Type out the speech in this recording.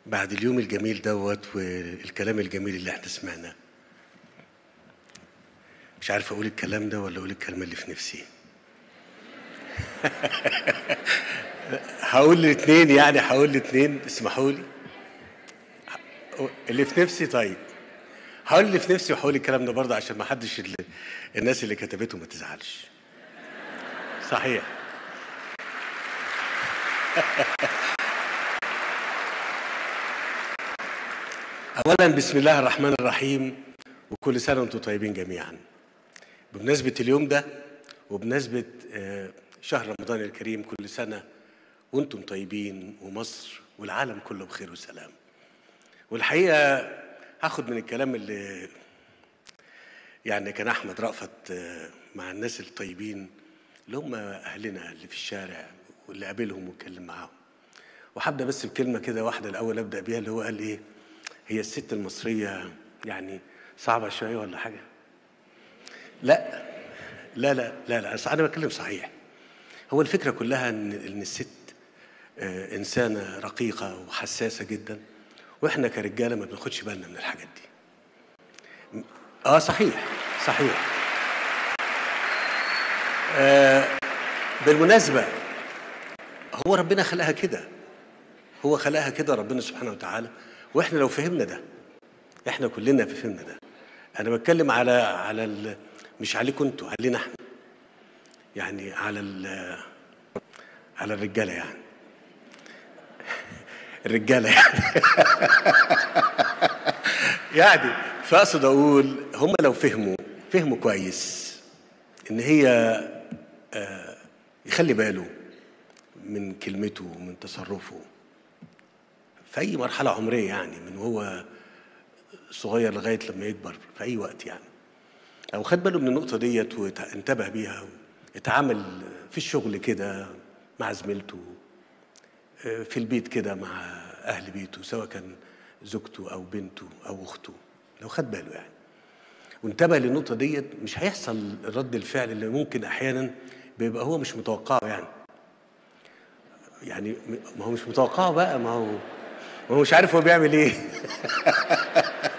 بعد اليوم الجميل دوت والكلام الجميل اللي احنا سمعناه مش عارف اقول الكلام ده ولا اقول الكلمه اللي في نفسي هقول الاثنين يعني هقول الاثنين اسمحوا لي اللي في نفسي طيب هقول اللي في نفسي وهقول الكلام ده برضه عشان ما حدش اللي الناس اللي كتبته ما تزعلش صحيح اولا بسم الله الرحمن الرحيم وكل سنه وانتم طيبين جميعا بمناسبه اليوم ده وبمناسبه آه، شهر رمضان الكريم كل سنه وانتم طيبين ومصر والعالم كله بخير وسلام والحقيقه هاخد من الكلام اللي يعني كان احمد رأفت آه، مع الناس الطيبين اللي هم اهلنا اللي في الشارع واللي قابلهم واتكلم معاهم وهبدا بس بكلمه كده واحده الاول ابدا بيها اللي هو قال ايه هي الست المصريه يعني صعبه شويه ولا حاجه لا لا لا لا لا أصل انا بتكلم صحيح هو الفكره كلها ان ان الست آه، انسانه رقيقه وحساسه جدا واحنا كرجاله ما بناخدش بالنا من الحاجات دي اه صحيح صحيح آه بالمناسبه هو ربنا خلقها كده هو خلقها كده ربنا سبحانه وتعالى واحنا لو فهمنا ده احنا كلنا فهمنا ده انا بتكلم على على ال مش عليكم انتوا علينا احنا يعني على ال على الرجاله يعني الرجاله يعني يعني فاقصد اقول هم لو فهموا فهموا كويس ان هي آه، يخلي باله من كلمته ومن تصرفه في اي مرحله عمريه يعني من هو صغير لغايه لما يكبر في اي وقت يعني او خد باله من النقطه ديت وانتبه بيها اتعامل في الشغل كده مع زميلته آه، في البيت كده مع اهل بيته سواء كان زوجته او بنته او اخته لو خد باله يعني وانتبه للنقطه ديت مش هيحصل رد الفعل اللي ممكن احيانا بيبقى هو مش متوقعه يعني يعني ما هو مش متوقعه بقى ما هو ما هو مش عارف هو بيعمل ايه